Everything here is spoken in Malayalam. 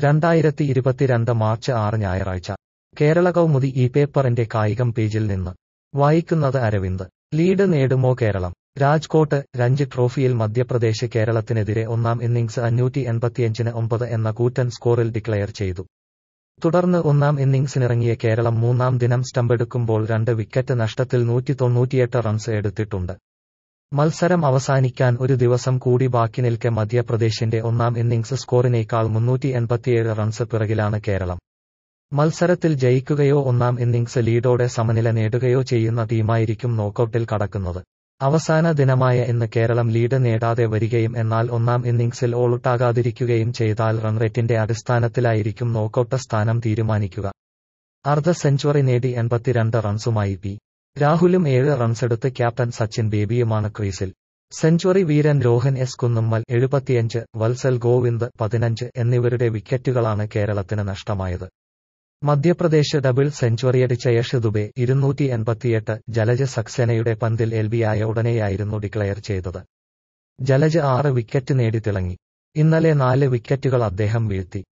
രണ്ടായിരത്തി ഇരുപത്തിരണ്ട് മാർച്ച് ആറ് ഞായറാഴ്ച കേരള കൗമുദി ഈ പേപ്പറിന്റെ കായികം പേജിൽ നിന്ന് വായിക്കുന്നത് അരവിന്ദ് ലീഡ് നേടുമോ കേരളം രാജ്കോട്ട് രഞ്ജി ട്രോഫിയിൽ മധ്യപ്രദേശ് കേരളത്തിനെതിരെ ഒന്നാം ഇന്നിംഗ്സ് അഞ്ഞൂറ്റി എൺപത്തിയഞ്ചിന് ഒമ്പത് എന്ന കൂറ്റൻ സ്കോറിൽ ഡിക്ലയർ ചെയ്തു തുടർന്ന് ഒന്നാം ഇന്നിംഗ്സിനിറങ്ങിയ കേരളം മൂന്നാം ദിനം സ്റ്റമ്പെടുക്കുമ്പോൾ രണ്ട് വിക്കറ്റ് നഷ്ടത്തിൽ നൂറ്റി തൊണ്ണൂറ്റിയെട്ട് റൺസ് എടുത്തിട്ടുണ്ട് മത്സരം അവസാനിക്കാൻ ഒരു ദിവസം കൂടി ബാക്കി നിൽക്കെ മധ്യപ്രദേശിന്റെ ഒന്നാം ഇന്നിംഗ്സ് സ്കോറിനേക്കാൾ മുന്നൂറ്റി എൺപത്തിയേഴ് റൺസ് പിറകിലാണ് കേരളം മത്സരത്തിൽ ജയിക്കുകയോ ഒന്നാം ഇന്നിംഗ്സ് ലീഡോടെ സമനില നേടുകയോ ചെയ്യുന്ന ടീമായിരിക്കും നോക്കൌട്ടിൽ കടക്കുന്നത് അവസാന ദിനമായ ഇന്ന് കേരളം ലീഡ് നേടാതെ വരികയും എന്നാൽ ഒന്നാം ഇന്നിംഗ്സിൽ ഓളുട്ടാകാതിരിക്കുകയും ചെയ്താൽ റൺറേറ്റിന്റെ അടിസ്ഥാനത്തിലായിരിക്കും നോക്കൌട്ട് സ്ഥാനം തീരുമാനിക്കുക അർദ്ധ സെഞ്ചുറി നേടി എൺപത്തിരണ്ട് റൺസുമായി പി രാഹുലും ഏഴ് റൺസെടുത്ത് ക്യാപ്റ്റൻ സച്ചിൻ ബേബിയുമാണ് ക്രീസിൽ സെഞ്ചുറി വീരൻ രോഹൻ എസ് കുന്നുമ്മൽ എഴുപത്തിയഞ്ച് വത്സൽ ഗോവിന്ദ് പതിനഞ്ച് എന്നിവരുടെ വിക്കറ്റുകളാണ് കേരളത്തിന് നഷ്ടമായത് മധ്യപ്രദേശ് ഡബിൾ സെഞ്ചുറിയടിച്ച യഷ് ദുബെ ഇരുന്നൂറ്റി എൺപത്തിയെട്ട് ജലജ സക്സേനയുടെ പന്തിൽ എൽബിയായ ഉടനെയായിരുന്നു ഡിക്ലയർ ചെയ്തത് ജലജ് ആറ് വിക്കറ്റ് നേടി തിളങ്ങി ഇന്നലെ നാല് വിക്കറ്റുകൾ അദ്ദേഹം വീഴ്ത്തി